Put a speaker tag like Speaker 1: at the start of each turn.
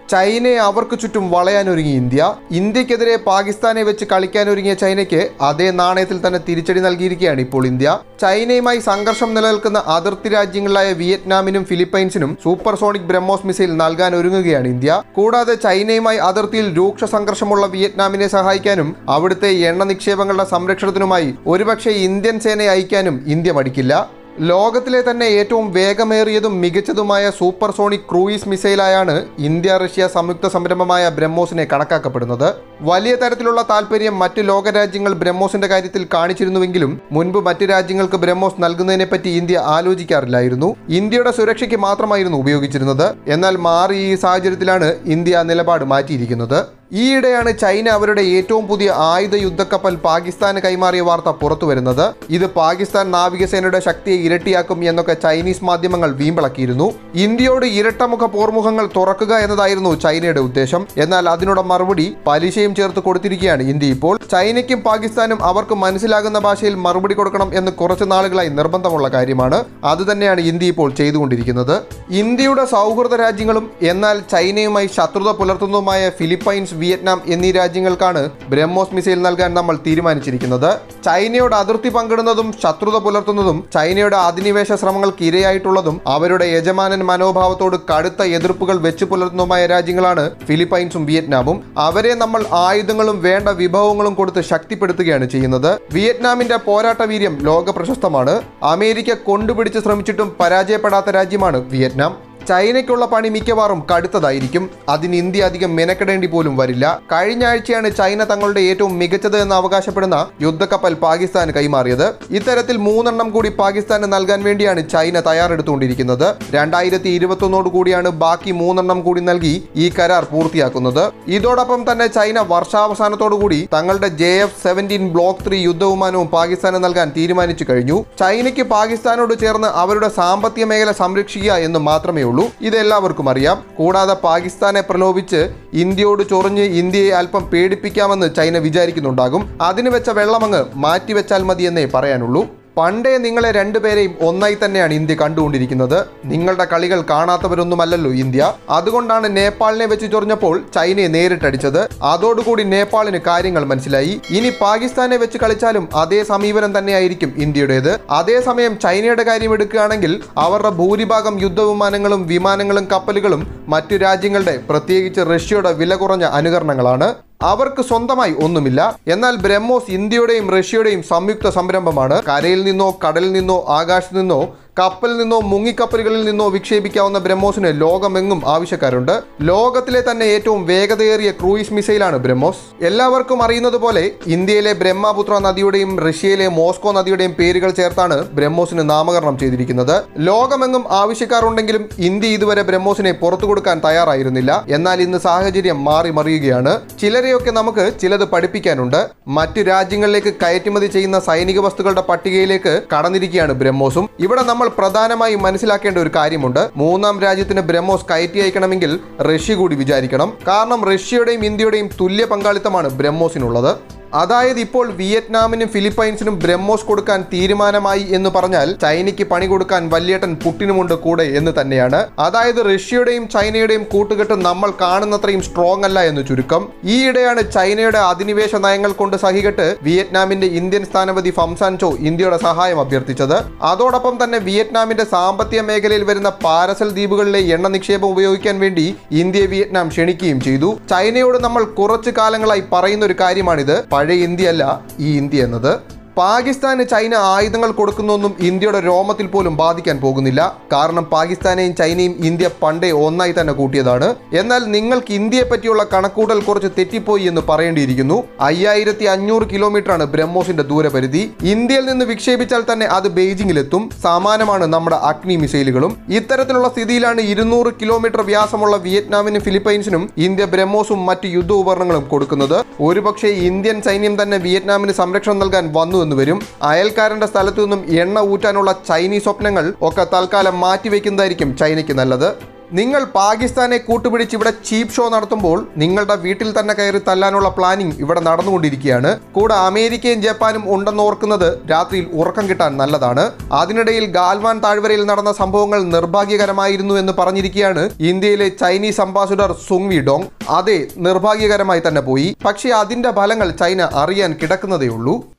Speaker 1: ചൈനയെ അവർക്ക് ചുറ്റും വളയാനൊരുങ്ങി ഇന്ത്യ ഇന്ത്യക്കെതിരെ പാകിസ്ഥാനെ വെച്ച് കളിക്കാനൊരുങ്ങിയ ചൈനയ്ക്ക് അതേ നാണയത്തിൽ തന്നെ തിരിച്ചടി നൽകിയിരിക്കുകയാണ് ഇപ്പോൾ ഇന്ത്യ ചൈനയുമായി സംഘർഷം നിലനിൽക്കുന്ന അതിർത്തി രാജ്യങ്ങളായ വിയറ്റ്നാമിനും ഫിലിപ്പൈൻസിനും സൂപ്പർസോണിക് ബ്രഹ്മോസ് മിസൈൽ നൽകാൻ ഒരുങ്ങുകയാണ് ഇന്ത്യ കൂടാതെ ചൈനയുമായി അതിർത്തിയിൽ രൂക്ഷ സംഘർഷമുള്ള വിയറ്റ്നാമിനെ സഹായിക്കാനും അവിടുത്തെ എണ്ണ നിക്ഷേപങ്ങളുടെ സംരക്ഷണത്തിനുമായി ഒരുപക്ഷെ ഇന്ത്യൻ സേനയെ അയക്കാനും ഇന്ത്യ മടിക്കില്ല ലോകത്തിലെ തന്നെ ഏറ്റവും വേഗമേറിയതും മികച്ചതുമായ സൂപ്പർസോണിക് ക്രൂയിസ് മിസൈലായാണ് ഇന്ത്യ റഷ്യ സംയുക്ത സംരംഭമായ ബ്രഹ്മോസിനെ കണക്കാക്കപ്പെടുന്നത് വലിയ തരത്തിലുള്ള താല്പര്യം മറ്റ് ലോകരാജ്യങ്ങൾ ബ്രഹ്മോസിന്റെ കാര്യത്തിൽ കാണിച്ചിരുന്നുവെങ്കിലും മുൻപ് മറ്റ് രാജ്യങ്ങൾക്ക് ബ്രഹ്മോസ് നൽകുന്നതിനെപ്പറ്റി ഇന്ത്യ ആലോചിക്കാറില്ലായിരുന്നു ഇന്ത്യയുടെ സുരക്ഷയ്ക്ക് മാത്രമായിരുന്നു ഉപയോഗിച്ചിരുന്നത് എന്നാൽ മാറി ഈ സാഹചര്യത്തിലാണ് ഇന്ത്യ നിലപാട് മാറ്റിയിരിക്കുന്നത് ഈയിടെയാണ് ചൈന അവരുടെ ഏറ്റവും പുതിയ ആയുധ യുദ്ധക്കപ്പൽ പാകിസ്ഥാന് കൈമാറിയ വാർത്ത പുറത്തു വരുന്നത് ഇത് പാകിസ്ഥാൻ നാവികസേനയുടെ ശക്തിയെ ഇരട്ടിയാക്കും എന്നൊക്കെ ചൈനീസ് മാധ്യമങ്ങൾ വീമ്പിളക്കിയിരുന്നു ഇന്ത്യയോട് ഇരട്ടമുഖ പോർമുഖങ്ങൾ തുറക്കുക എന്നതായിരുന്നു ചൈനയുടെ ഉദ്ദേശം എന്നാൽ അതിനുള്ള മറുപടി പലിശയും ചേർത്ത് കൊടുത്തിരിക്കുകയാണ് ഇന്ത്യ ഇപ്പോൾ ചൈനയ്ക്കും പാകിസ്ഥാനും അവർക്ക് മനസ്സിലാകുന്ന ഭാഷയിൽ മറുപടി കൊടുക്കണം എന്ന് കുറച്ചു നാളുകളായി നിർബന്ധമുള്ള കാര്യമാണ് അതുതന്നെയാണ് ഇന്ത്യ ഇപ്പോൾ ചെയ്തുകൊണ്ടിരിക്കുന്നത് ഇന്ത്യയുടെ സൗഹൃദ രാജ്യങ്ങളും എന്നാൽ ചൈനയുമായി ശത്രുത പുലർത്തുന്നതുമായ ഫിലിപ്പൈൻസ് വിയറ്റ്നാം എന്നീ രാജ്യങ്ങൾക്കാണ് ബ്രഹ്മോസ് മിസൈൽ നൽകാൻ നമ്മൾ തീരുമാനിച്ചിരിക്കുന്നത് ചൈനയോട് അതിർത്തി പങ്കിടുന്നതും ശത്രുത പുലർത്തുന്നതും ചൈനയുടെ അധിനിവേശ ശ്രമങ്ങൾക്ക് ഇരയായിട്ടുള്ളതും അവരുടെ യജമാനൻ മനോഭാവത്തോട് കടുത്ത എതിർപ്പുകൾ വെച്ചു പുലർത്തുന്നതുമായ രാജ്യങ്ങളാണ് ഫിലിപ്പൈൻസും വിയറ്റ്നാമും അവരെ നമ്മൾ ആയുധങ്ങളും വേണ്ട വിഭവങ്ങളും കൊടുത്ത് ശക്തിപ്പെടുത്തുകയാണ് ചെയ്യുന്നത് വിയറ്റ്നാമിന്റെ പോരാട്ട വീര്യം ലോക പ്രശസ്തമാണ് അമേരിക്ക കൊണ്ടുപിടിച്ച് ശ്രമിച്ചിട്ടും പരാജയപ്പെടാത്ത രാജ്യമാണ് വിയറ്റ്നാം ചൈനയ്ക്കുള്ള പണി മിക്കവാറും കടുത്തതായിരിക്കും അതിന് ഇന്ത്യ അധികം മെനക്കെടേണ്ടി പോലും വരില്ല കഴിഞ്ഞ ആഴ്ചയാണ് ചൈന തങ്ങളുടെ ഏറ്റവും മികച്ചത് എന്ന് അവകാശപ്പെടുന്ന യുദ്ധക്കപ്പൽ പാകിസ്ഥാന് കൈമാറിയത് ഇത്തരത്തിൽ മൂന്നെണ്ണം കൂടി പാകിസ്ഥാന് നൽകാൻ വേണ്ടിയാണ് ചൈന തയ്യാറെടുത്തുകൊണ്ടിരിക്കുന്നത് രണ്ടായിരത്തി ഇരുപത്തൊന്നോട് കൂടിയാണ് ബാക്കി മൂന്നെണ്ണം കൂടി നൽകി ഈ കരാർ പൂർത്തിയാക്കുന്നത് ഇതോടൊപ്പം തന്നെ ചൈന വർഷാവസാനത്തോടു കൂടി തങ്ങളുടെ J F seventeen block three യുദ്ധവിമാനവും പാകിസ്ഥാന് നൽകാൻ തീരുമാനിച്ചു കഴിഞ്ഞു ചൈനയ്ക്ക് പാകിസ്ഥാനോട് ചേർന്ന് അവരുടെ സാമ്പത്തിക മേഖല സംരക്ഷിക്കുക എന്ന് മാത്രമേ ഉള്ളൂ ഇതെല്ലാവർക്കും അറിയാം കൂടാതെ പാകിസ്ഥാനെ പ്രലോഭിച്ച് ഇന്ത്യയോട് ചൊറിഞ്ഞ് ഇന്ത്യയെ അല്പം പേടിപ്പിക്കാമെന്ന് ചൈന വിചാരിക്കുന്നുണ്ടാകും അതിന് വെച്ച വെള്ളമങ്ങ് മാറ്റിവെച്ചാൽ മതിയെന്നേ പറയാനുള്ളൂ പണ്ടേ നിങ്ങളെ രണ്ടുപേരെയും ഒന്നായി തന്നെയാണ് ഇന്ത്യ കണ്ടുകൊണ്ടിരിക്കുന്നത് നിങ്ങളുടെ കളികൾ കാണാത്തവരൊന്നുമല്ലല്ലോ ഇന്ത്യ അതുകൊണ്ടാണ് നേപ്പാളിനെ വെച്ച് ചൊറിഞ്ഞപ്പോൾ ചൈനയെ നേരിട്ടടിച്ചത് അതോടുകൂടി നേപ്പാളിന് കാര്യങ്ങൾ മനസ്സിലായി ഇനി പാകിസ്ഥാനെ വെച്ച് കളിച്ചാലും അതേ സമീപനം തന്നെയായിരിക്കും ഇന്ത്യയുടേത് അതേസമയം ചൈനയുടെ കാര്യം എടുക്കുകയാണെങ്കിൽ അവരുടെ ഭൂരിഭാഗം യുദ്ധവിമാനങ്ങളും വിമാനങ്ങളും കപ്പലുകളും മറ്റു രാജ്യങ്ങളുടെ പ്രത്യേകിച്ച് റഷ്യയുടെ വില കുറഞ്ഞ അനുകരണങ്ങളാണ് അവർക്ക് സ്വന്തമായി ഒന്നുമില്ല എന്നാൽ ബ്രഹ്മോസ് ഇന്ത്യയുടെയും റഷ്യയുടെയും സംയുക്ത സംരംഭമാണ് കരയിൽ നിന്നോ കടലിൽ നിന്നോ ആകാശത്തു നിന്നോ കപ്പലിൽ നിന്നോ മുങ്ങിക്കപ്പലുകളിൽ നിന്നോ വിക്ഷേപിക്കാവുന്ന ബ്രഹ്മോസിന് ലോകമെങ്ങും ആവശ്യക്കാരുണ്ട് ലോകത്തിലെ തന്നെ ഏറ്റവും വേഗതയേറിയ ക്രൂയിസ് മിസൈലാണ് ബ്രഹ്മോസ് എല്ലാവർക്കും അറിയുന്നത് പോലെ ഇന്ത്യയിലെ ബ്രഹ്മപുത്ര നദിയുടെയും റഷ്യയിലെ മോസ്കോ നദിയുടെയും പേരുകൾ ചേർത്താണ് ബ്രഹ്മോസിന് നാമകരണം ചെയ്തിരിക്കുന്നത് ലോകമെങ്ങും ആവശ്യക്കാരുണ്ടെങ്കിലും ഇന്ത്യ ഇതുവരെ ബ്രഹ്മോസിനെ പുറത്തു കൊടുക്കാൻ തയ്യാറായിരുന്നില്ല എന്നാൽ ഇന്ന് സാഹചര്യം മാറി മറിയുകയാണ് ചിലരെയൊക്കെ നമുക്ക് ചിലത് പഠിപ്പിക്കാനുണ്ട് മറ്റു രാജ്യങ്ങളിലേക്ക് കയറ്റുമതി ചെയ്യുന്ന സൈനിക വസ്തുക്കളുടെ പട്ടികയിലേക്ക് കടന്നിരിക്കുകയാണ് ബ്രഹ്മോസും ഇവിടെ നമ്മൾ പ്രധാനമായും മനസ്സിലാക്കേണ്ട ഒരു കാര്യമുണ്ട് മൂന്നാം രാജ്യത്തിന് ബ്രഹ്മോസ് കയറ്റി അയക്കണമെങ്കിൽ റഷ്യ കൂടി വിചാരിക്കണം കാരണം റഷ്യയുടെയും ഇന്ത്യയുടെയും തുല്യ പങ്കാളിത്തമാണ് ബ്രഹ്മോസിനുള്ളത് അതായത് ഇപ്പോൾ വിയറ്റ്നാമിനും ഫിലിപ്പൈൻസിനും ബ്രഹ്മോസ് കൊടുക്കാൻ തീരുമാനമായി എന്ന് പറഞ്ഞാൽ ചൈനയ്ക്ക് പണി കൊടുക്കാൻ വല്യേട്ടൻ പുട്ടിനുമുണ്ട് കൂടെ എന്ന് തന്നെയാണ് അതായത് റഷ്യയുടെയും ചൈനയുടെയും കൂട്ടുകെട്ട് നമ്മൾ കാണുന്നത്രയും സ്ട്രോങ് അല്ല എന്ന് ചുരുക്കം ഈയിടെയാണ് ചൈനയുടെ അധിനിവേശ നയങ്ങൾ കൊണ്ട് സഹികെട്ട് വിയറ്റ്നാമിന്റെ ഇന്ത്യൻ സ്ഥാനപതി ഫംസാൻ ചോ ഇന്ത്യയുടെ സഹായം അഭ്യർത്ഥിച്ചത് അതോടൊപ്പം തന്നെ വിയറ്റ്നാമിന്റെ സാമ്പത്തിക മേഖലയിൽ വരുന്ന പാരസൽ ദ്വീപുകളിലെ എണ്ണ നിക്ഷേപം ഉപയോഗിക്കാൻ വേണ്ടി ഇന്ത്യയെ വിയറ്റ്നാം ക്ഷണിക്കുകയും ചെയ്തു ചൈനയോട് നമ്മൾ കുറച്ചു കാലങ്ങളായി പറയുന്ന ഒരു കാര്യമാണിത് പഴയ ഇന്ത്യ അല്ല ഈ ഇന്ത്യ എന്നത് പാകിസ്ഥാന് ചൈന ആയുധങ്ങൾ കൊടുക്കുന്നൊന്നും ഇന്ത്യയുടെ രോമത്തിൽ പോലും ബാധിക്കാൻ പോകുന്നില്ല കാരണം പാകിസ്ഥാനെയും ചൈനയും ഇന്ത്യ പണ്ടേ ഒന്നായി തന്നെ കൂട്ടിയതാണ് എന്നാൽ നിങ്ങൾക്ക് ഇന്ത്യയെ പറ്റിയുള്ള കണക്കൂട്ടൽ കുറച്ച് തെറ്റിപ്പോയി എന്ന് പറയേണ്ടിയിരിക്കുന്നു അയ്യായിരത്തി അഞ്ഞൂറ് കിലോമീറ്ററാണ് ബ്രഹ്മോസിന്റെ ദൂരപരിധി ഇന്ത്യയിൽ നിന്ന് വിക്ഷേപിച്ചാൽ തന്നെ അത് ബെയ്ജിങ്ങിലെത്തും സമാനമാണ് നമ്മുടെ അഗ്നി മിസൈലുകളും ഇത്തരത്തിലുള്ള സ്ഥിതിയിലാണ് ഇരുന്നൂറ് കിലോമീറ്റർ വ്യാസമുള്ള വിയറ്റ്നാമിനും ഫിലിപ്പൈൻസിനും ഇന്ത്യ ബ്രഹ്മോസും മറ്റ് യുദ്ധ ഉപകരണങ്ങളും കൊടുക്കുന്നത് ഒരുപക്ഷെ ഇന്ത്യൻ സൈന്യം തന്നെ വിയറ്റ്നാമിന് സംരക്ഷണം നൽകാൻ വന്നു എന്ന് വരും അയൽക്കാരന്റെ സ്ഥലത്തു നിന്നും എണ്ണ ഊറ്റാനുള്ള ചൈനീസ് സ്വപ്നങ്ങൾ ഒക്കെ തൽക്കാലം മാറ്റിവെക്കുന്നതായിരിക്കും ചൈനയ്ക്ക് നല്ലത് നിങ്ങൾ പാകിസ്ഥാനെ കൂട്ടുപിടിച്ച് ഇവിടെ ചീപ്പ് ഷോ നടത്തുമ്പോൾ നിങ്ങളുടെ വീട്ടിൽ തന്നെ കയറി തല്ലാനുള്ള പ്ലാനിംഗ് ഇവിടെ നടന്നുകൊണ്ടിരിക്കുകയാണ് കൂടെ അമേരിക്കയും ജപ്പാനും ഉണ്ടെന്ന് ഓർക്കുന്നത് രാത്രിയിൽ ഉറക്കം കിട്ടാൻ നല്ലതാണ് അതിനിടയിൽ ഗാൽവാൻ താഴ്വരയിൽ നടന്ന സംഭവങ്ങൾ നിർഭാഗ്യകരമായിരുന്നു എന്ന് പറഞ്ഞിരിക്കുകയാണ് ഇന്ത്യയിലെ Chinese ambassador Sun Wei Dong അതെ നിർഭാഗ്യകരമായി തന്നെ പോയി പക്ഷേ അതിന്റെ ഫലങ്ങൾ ചൈന അറിയാൻ കിടക്കുന്നതേ ഉള്ളൂ